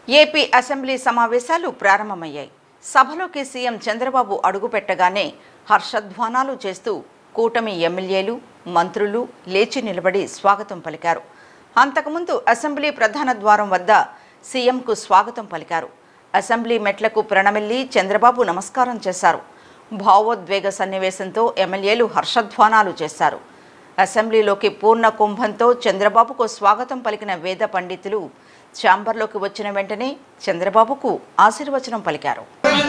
AP assembly సమావేశాలు ప్రారంభమయ్యాయి సభలోకి సీఎం చంద్రబాబు అడుగుపెట్టగానే హర్షధ్వానాలు చేస్తూ కూటమి ఎమ్మెల్యేలు మంత్రులు లేచి నిలబడి స్వాగతం పలికారు అంతకుముందు అసెంబ్లీ ప్రధాన ద్వారం వద్ద సీఎంకు స్వాగతం పలికారు అసెంబ్లీ మెట్లకు ప్రణమిల్లి చంద్రబాబు నమస్కారం చేశారు భావోద్వేగ సన్నివేశంతో ఎమ్మెల్యేలు హర్షధ్వానాలు చేశారు అసెంబ్లీలోకి పూర్ణ కుంభంతో చంద్రబాబుకు స్వాగతం పలికిన వేద పండితులు ఛాంబర్లోకి వచ్చిన వెంటనే చంద్రబాబుకు ఆశీర్వచనం పలికారు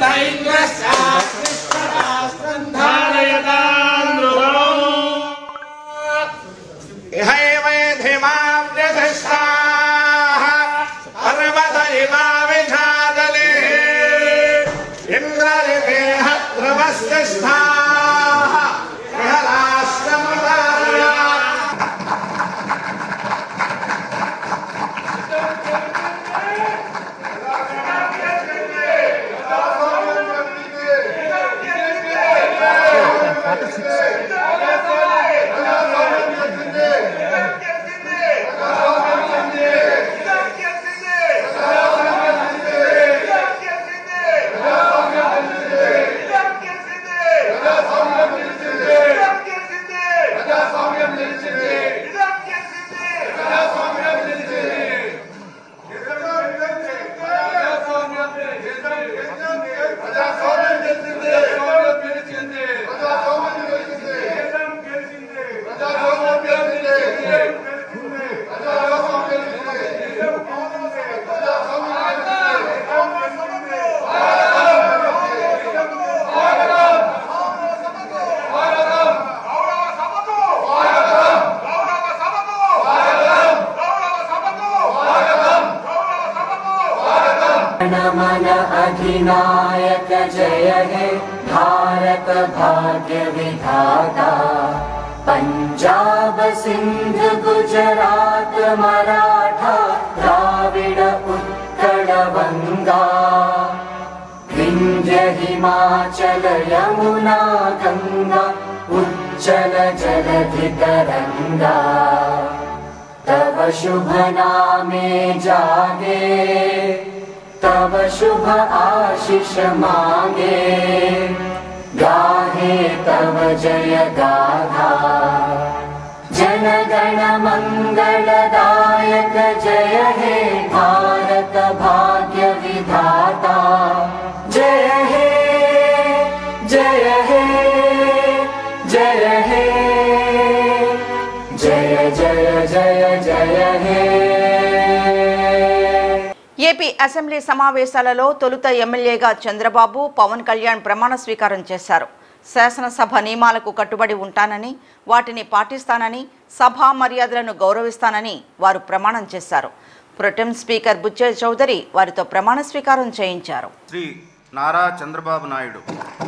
इहैवैधिमाव्यधिष्ठाः पर्वत इमाविषादले इन्द्ररितेह ध्रुवस्तिष्ठाः इह राष्ट्रमुदारया मन अधिनायक जय हे भारत भाग्य विधाता पंजाब सिंध गुजरात मराठा द्राविड उत्कल बंगा विंध्य हिमाचल यमुना गंगा उज्जल जलधि तरंगा तव शुभ नामे जागे तव शुभ आशीष मांगे गाहे तव जय गाथा जन गण मंगलदायक जय हे भारत भाग्य विधाता जय हे जय हे जय हे जय जय जय जय हे ఏపీ అసెంబ్లీ సమావేశాలలో తొలుత ఎమ్మెల్యేగా చంద్రబాబు పవన్ కళ్యాణ్ ప్రమాణ స్వీకారం చేశారు శాసనసభ నియమాలకు కట్టుబడి ఉంటానని వాటిని పాటిస్తానని సభా మర్యాదలను గౌరవిస్తానని వారు ప్రమాణం చేశారు ప్రొటెం స్పీకర్ బుచ్చయ్య చౌదరి వారితో ప్రమాణ స్వీకారం చేయించారు శ్రీ నారా చంద్రబాబు నాయుడు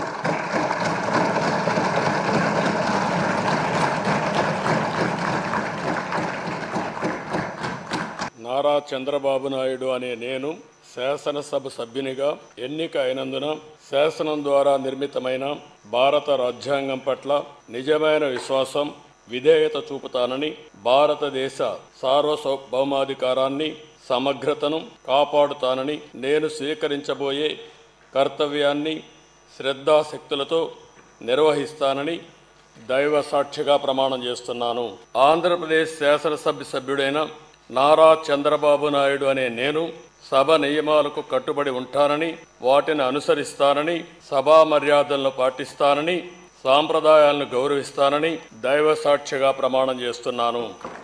నారా చంద్రబాబు నాయుడు అనే నేను శాసనసభ సభ్యునిగా ఎన్నిక అయినందున శాసనం ద్వారా నిర్మితమైన భారత రాజ్యాంగం పట్ల నిజమైన విశ్వాసం విధేయత చూపుతానని భారతదేశ సార్వభౌమాధికారాన్ని సమగ్రతను కాపాడుతానని నేను స్వీకరించబోయే కర్తవ్యాన్ని శ్రద్ధాశక్తులతో నిర్వహిస్తానని దైవ సాక్షిగా ప్రమాణం చేస్తున్నాను ఆంధ్రప్రదేశ్ శాసనసభ్య సభ్యుడైన నారా చంద్రబాబు నాయుడు అనే నేను సభ నియమాలకు కట్టుబడి ఉంటానని వాటిని అనుసరిస్తానని సభా మర్యాదలను పాటిస్తానని సాంప్రదాయాలను గౌరవిస్తానని దైవ సాక్షిగా ప్రమాణం చేస్తున్నాను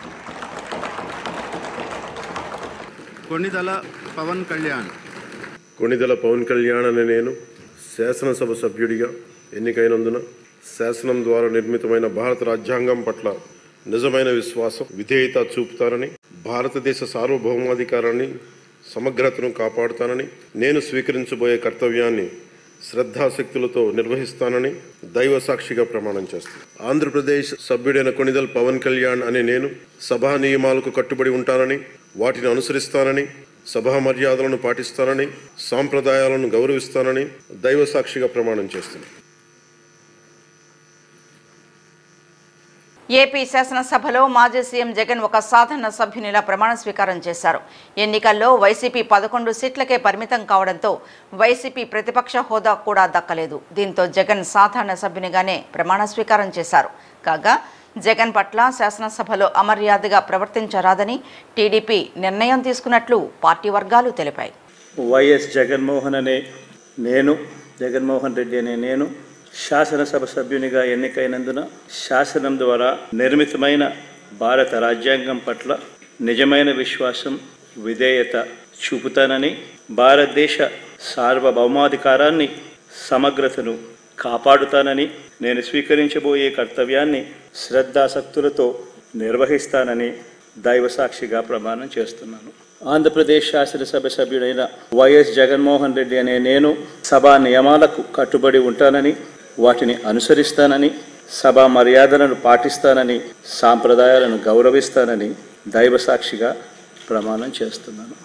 కొణిదల పవన్ కళ్యాణ్ కొణిదెల పవన్ కళ్యాణ్ అనే నేను శాసనసభ సభ్యుడిగా ఎన్నికైనందున శాసనం ద్వారా నిర్మితమైన భారత రాజ్యాంగం పట్ల నిజమైన విశ్వాసం విధేయత చూపుతానని భారతదేశ సార్వభౌమాధికారాన్ని సమగ్రతను కాపాడుతానని నేను స్వీకరించబోయే కర్తవ్యాన్ని శ్రద్ధాశక్తులతో నిర్వహిస్తానని దైవ సాక్షిగా ప్రమాణం చేస్తాను ఆంధ్రప్రదేశ్ సభ్యుడైన కొణిదల్ పవన్ కళ్యాణ్ అనే నేను సభా నియమాలకు కట్టుబడి ఉంటానని వాటిని అనుసరిస్తానని సభా మర్యాదలను పాటిస్తానని సాంప్రదాయాలను గౌరవిస్తానని దైవ సాక్షిగా ప్రమాణం చేస్తున్నాను ఏపీ శాసనసభలో మాజీ సీఎం జగన్ ఒక సాధారణ సభ్యునిలా ప్రమాణ స్వీకారం చేశారు ఎన్నికల్లో వైసీపీ పదకొండు సీట్లకే పరిమితం కావడంతో వైసీపీ ప్రతిపక్ష హోదా కూడా దక్కలేదు దీంతో జగన్ సాధారణ సభ్యునిగానే ప్రమాణ స్వీకారం చేశారు కాగా జగన్ పట్ల శాసనసభలో అమర్యాదగా ప్రవర్తించరాదని టీడీపీ నిర్ణయం తీసుకున్నట్లు పార్టీ వర్గాలు తెలిపాయి వైఎస్ జగన్మోహన్ అనే నేను జగన్మోహన్ రెడ్డి అనే నేను శాసనసభ సభ్యునిగా ఎన్నికైనందున శాసనం ద్వారా నిర్మితమైన భారత రాజ్యాంగం పట్ల నిజమైన విశ్వాసం విధేయత చూపుతానని భారతదేశ సార్వభౌమాధికారాన్ని సమగ్రతను కాపాడుతానని నేను స్వీకరించబోయే కర్తవ్యాన్ని శ్రద్ధాసక్తులతో నిర్వహిస్తానని దైవసాక్షిగా ప్రమాణం చేస్తున్నాను ఆంధ్రప్రదేశ్ శాసనసభ సభ్యుడైన వైఎస్ జగన్మోహన్ రెడ్డి అనే నేను సభా నియమాలకు కట్టుబడి ఉంటానని వాటిని అనుసరిస్తానని సభా మర్యాదలను పాటిస్తానని సాంప్రదాయాలను గౌరవిస్తానని దైవసాక్షిగా ప్రమాణం చేస్తున్నాను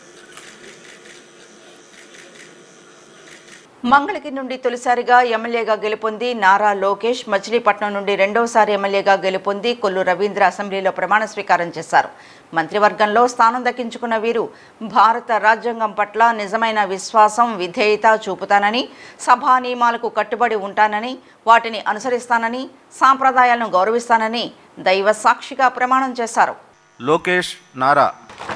మంగళగిరి నుండి తొలిసారిగా ఎమ్మెల్యేగా గెలుపొంది నారా లోకేష్ మచిలీపట్నం నుండి రెండవసారి ఎమ్మెల్యేగా గెలుపొంది కొల్లు రవీంద్ర అసెంబ్లీలో ప్రమాణ స్వీకారం చేశారు మంత్రివర్గంలో స్థానం దక్కించుకున్న వీరు భారత రాజ్యాంగం పట్ల నిజమైన విశ్వాసం విధేయత చూపుతానని సభా నియమాలకు కట్టుబడి ఉంటానని వాటిని అనుసరిస్తానని సాంప్రదాయాలను గౌరవిస్తానని దైవ సాక్షిగా ప్రమాణం చేశారు లోకేష్ నారా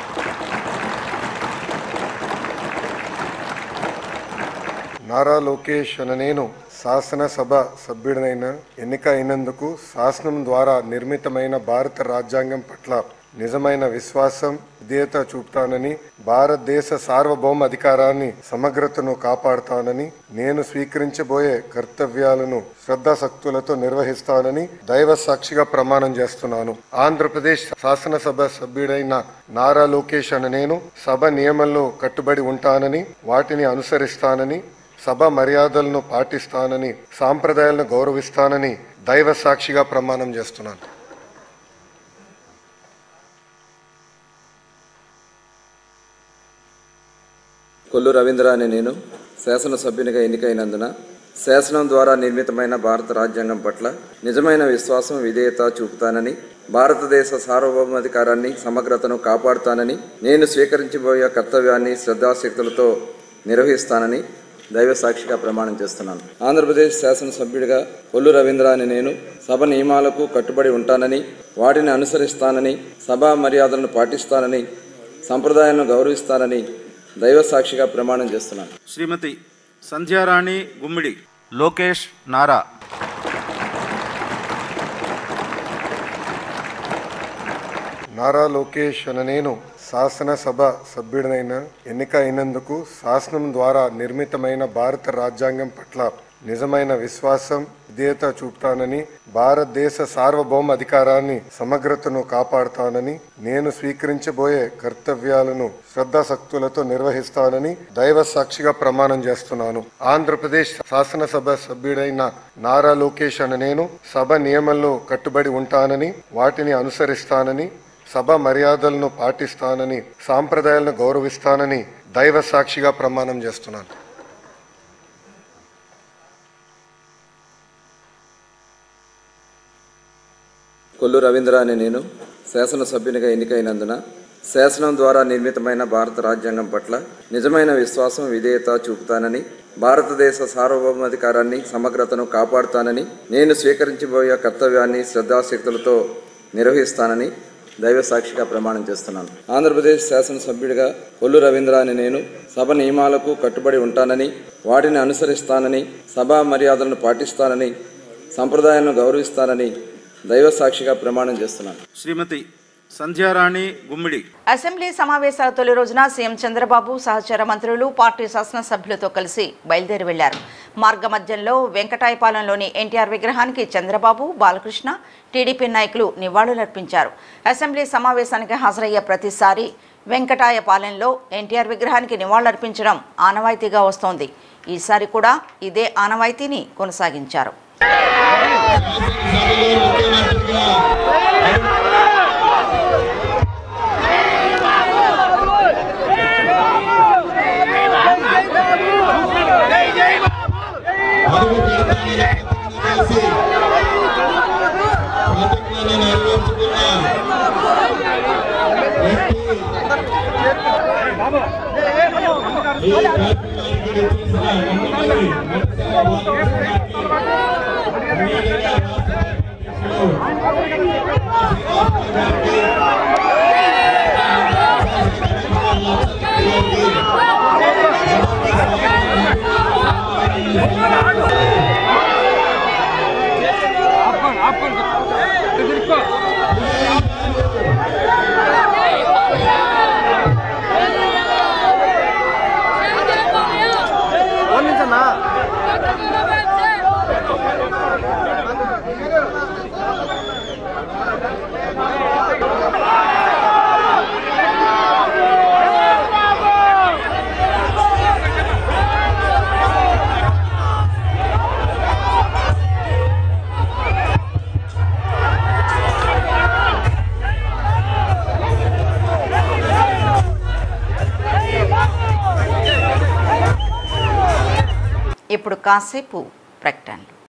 నారా లోకేష్ అన నేను శాసనసభ సభ్యుడినైన ఎన్నిక అయినందుకు శాసనం ద్వారా నిర్మితమైన భారత రాజ్యాంగం పట్ల నిజమైన విశ్వాసం విధేయత చూపుతానని భారతదేశ సార్వభౌమ అధికారాన్ని సమగ్రతను కాపాడుతానని నేను స్వీకరించబోయే కర్తవ్యాలను శ్రద్ధాశక్తులతో నిర్వహిస్తానని దైవ సాక్షిగా ప్రమాణం చేస్తున్నాను ఆంధ్రప్రదేశ్ శాసనసభ సభ్యుడైన నారా లోకేష్ అన నేను సభ నియమంలో కట్టుబడి ఉంటానని వాటిని అనుసరిస్తానని సభ మర్యాదలను పాటిస్తానని సాంప్రదాయాలను గౌరవిస్తానని దైవ సాక్షిగా ప్రమాణం చేస్తున్నాను కొల్లు రవీంద్ర అనే నేను శాసనసభ్యునిగా ఎన్నికైనందున శాసనం ద్వారా నిర్మితమైన భారత రాజ్యాంగం పట్ల నిజమైన విశ్వాసం విధేయత చూపుతానని భారతదేశ సార్వభౌమాధికారాన్ని సమగ్రతను కాపాడుతానని నేను స్వీకరించబోయే కర్తవ్యాన్ని శ్రద్ధాశక్తులతో నిర్వహిస్తానని దైవ సాక్షిగా ప్రమాణం చేస్తున్నాను ఆంధ్రప్రదేశ్ శాసనసభ్యుడిగా కొల్లు రవీంద్ర అనే నేను సభ నియమాలకు కట్టుబడి ఉంటానని వాటిని అనుసరిస్తానని సభా మర్యాదలను పాటిస్తానని సంప్రదాయాలను గౌరవిస్తానని దైవ సాక్షిగా ప్రమాణం చేస్తున్నాను శ్రీమతి సంధ్యారాణి గుమ్మిడి లోకేష్ నారా నారా లోకేష్ అన నేను శాసనసభ సభ్యుడినైన ఎన్నిక అయినందుకు శాసనం ద్వారా నిర్మితమైన భారత రాజ్యాంగం పట్ల నిజమైన విశ్వాసం విధేయత చూపుతానని భారతదేశ సార్వభౌమ అధికారాన్ని సమగ్రతను కాపాడుతానని నేను స్వీకరించబోయే కర్తవ్యాలను శ్రద్ధాశక్తులతో నిర్వహిస్తానని దైవ సాక్షిగా ప్రమాణం చేస్తున్నాను ఆంధ్రప్రదేశ్ శాసనసభ సభ్యుడైన నారా లోకేష్ అన నేను సభ నియమంలో కట్టుబడి ఉంటానని వాటిని అనుసరిస్తానని సభ మర్యాదలను పాటిస్తానని సాంప్రదాయాలను గౌరవిస్తానని దైవ సాక్షిగా ప్రమాణం చేస్తున్నాను కొల్లు రవీంద్ర అనే నేను శాసనసభ్యునిగా ఎన్నికైనందున శాసనం ద్వారా నిర్మితమైన భారత రాజ్యాంగం పట్ల నిజమైన విశ్వాసం విధేయత చూపుతానని భారతదేశ సార్వభౌమాధికారాన్ని సమగ్రతను కాపాడుతానని నేను స్వీకరించబోయే కర్తవ్యాన్ని శ్రద్ధాశక్తులతో నిర్వహిస్తానని దైవ సాక్షిగా ప్రమాణం చేస్తున్నాను ఆంధ్రప్రదేశ్ శాసనసభ్యుడిగా కొల్లు రవీంద్ర అనే నేను సభ నియమాలకు కట్టుబడి ఉంటానని వాటిని అనుసరిస్తానని సభా మర్యాదలను పాటిస్తానని సంప్రదాయాలను గౌరవిస్తానని దైవ సాక్షిగా ప్రమాణం చేస్తున్నాను శ్రీమతి సంధ్యారాణి గుమ్మిడి అసెంబ్లీ సమావేశాల తొలి రోజున సీఎం చంద్రబాబు సహచర మంత్రులు పార్టీ శాసనసభ్యులతో కలిసి బయలుదేరి వెళ్లారు మార్గమధ్యంలో వెంకటాయపాలెంలోని ఎన్టీఆర్ విగ్రహానికి చంద్రబాబు బాలకృష్ణ టీడీపీ నాయకులు నివాళులర్పించారు అసెంబ్లీ సమావేశానికి హాజరయ్యే ప్రతిసారి వెంకటాయపాలెంలో ఎన్టీఆర్ విగ్రహానికి నివాళులర్పించడం ఆనవాయితీగా వస్తోంది ఈసారి కూడా ఇదే ఆనవాయితీని కొనసాగించారు అడుగు పెడతానని కలిసి ప్రతిజ్ఞ ఇప్పుడు కాసేపు ప్రకటనలు